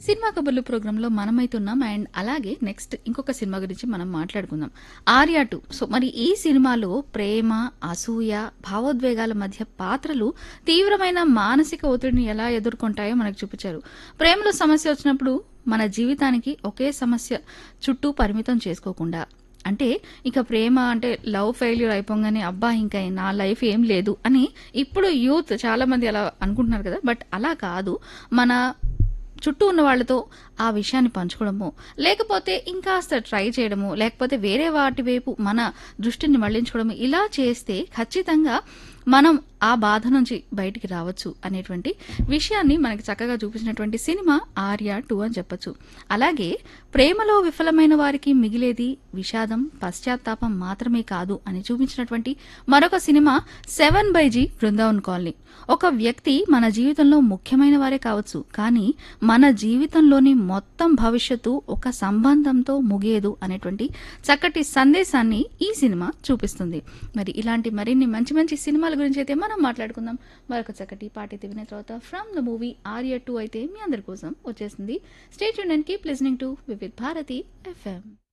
cinema కబుర్లు ప్రోగ్రాంలో మనమైతున్నాం అండ్ అలాగే నెక్స్ట్ ఇంకొక సినిమా గురించి మనం మాట్లాడుకుందాం ఆర్యా టూ సో మరి ఈ సినిమాలో ప్రేమ అసూయ భావోద్వేగాల మధ్య పాత్రలు తీవ్రమైన మానసిక ఒత్తిడిని ఎలా ఎదుర్కొంటాయో మనకు చూపించారు ప్రేమలో సమస్య వచ్చినప్పుడు మన జీవితానికి ఒకే సమస్య చుట్టూ పరిమితం చేసుకోకుండా అంటే ఇక ప్రేమ అంటే లవ్ ఫెయిల్యూర్ అయిపోగానే అబ్బా ఇంకా నా లైఫ్ ఏం లేదు అని ఇప్పుడు యూత్ చాలా మంది అలా అనుకుంటున్నారు కదా బట్ అలా కాదు మన చుట్టూ ఉన్న వాళ్ళతో ఆ విషయాన్ని పంచుకోవడము లేకపోతే ఇంకాస్త ట్రై చేయడము లేకపోతే వేరే వాటి వైపు మన దృష్టిని మళ్లించుకోవడము ఇలా చేస్తే ఖచ్చితంగా మనం ఆ బాధ నుంచి బయటికి రావచ్చు అనేటువంటి విషయాన్ని మనకి చక్కగా చూపించినటువంటి సినిమా ఆర్య టూ అని చెప్పొచ్చు అలాగే ప్రేమలో విఫలమైన వారికి మిగిలేది విషాదం పశ్చాత్తాపం మాత్రమే కాదు అని చూపించినటువంటి మరొక cinema seven by G Brindavan colony ఒక వ్యక్తి మన జీవితంలో ముఖ్యమైన వారే కావచ్చు కానీ మన జీవితంలోని మొత్తం భవిష్యత్తు ఒక సంబంధంతో ముగియదు అనేటువంటి చక్కటి సందేశాన్ని ఈ సినిమా చూపిస్తుంది మరి ఇలాంటి మరిన్ని మంచి మంచి సినిమాల గురించి అయితే మనం మాట్లాడుకుందాం మరొక చక్కటి పాట విన్న తర్వాత from the movie Arya two అయితే మీ అందరి కోసం వచ్చేసింది స్టేట్ యూన్ and keep listening to Vividh Bharati FM